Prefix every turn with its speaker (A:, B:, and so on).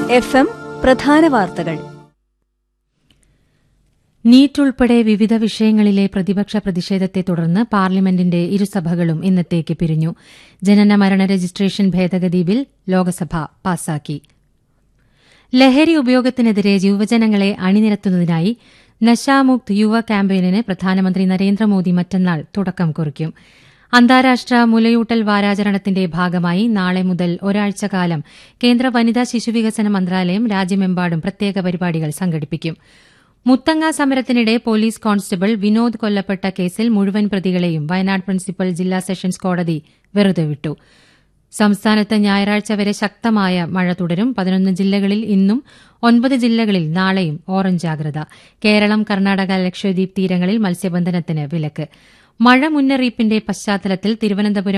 A: F M പ്രധാന വാർത്തകൾ
B: NEET ഉൾപ്പെടെ വിവിധ വിഷയങ്ങളിലെ പ്രതിപക്ഷ പ്രതിഷേധത്തെ തുടർന്ന് പാർലമെന്റിന്റെ ഇരുസഭകളും ഇന്നത്തേക്ക് പിരിഞ്ഞു ജനന മരണ രജിസ്ട്രേഷൻ ഭേദഗതി ബിൽ ലോക്സഭ പാസാക്കി ലഹരി ഉപയോഗത്തിനെതിരെ യുവജനങ്ങളെ അണിനിരത്തുന്നതിനായി നശാമുക്ത് യുവ ക്യാമ്പയിനിന് പ്രധാനമന്ത്രി നരേന്ദ്രമോദി മറ്റന്നാൾ തുടക്കം കുറിക്കും അന്താരാഷ്ട്ര മുലയൂട്ടൽ വാരാചരണത്തിന്റെ ഭാഗമായി നാളെ മുതൽ ഒരാഴ്ചക്കാലം കേന്ദ്ര വനിതാ ശിശുവികസന മന്ത്രാലയം രാജ്യമെമ്പാടും പ്രത്യേക പരിപാടികൾ സംഘടിപ്പിക്കും മുത്തങ്ങ സമരത്തിനിടെ പോലീസ് കോൺസ്റ്റബിൾ വിനോദ് കൊല്ലപ്പെട്ട കേസിൽ മുഴുവൻ പ്രതികളെയും വയനാട് പ്രിൻസിപ്പൽ ജില്ലാ സെഷൻസ് കോടതി വെറുതെ വിട്ടു സംസ്ഥാനത്ത് ഞായറാഴ്ച വരെ ശക്തമായ മഴ തുടരും പതിനൊന്ന് ജില്ലകളിൽ ഇന്നും ഒൻപത് ജില്ലകളിൽ നാളെയും ഓറഞ്ച് ജാഗ്രത കേരളം കർണാടക ലക്ഷദ്വീപ് തീരങ്ങളിൽ മത്സ്യബന്ധനത്തിന് വിലക്ക് മഴ മുന്നറിയിപ്പിന്റെ പശ്ചാത്തലത്തിൽ തിരുവനന്തപുരം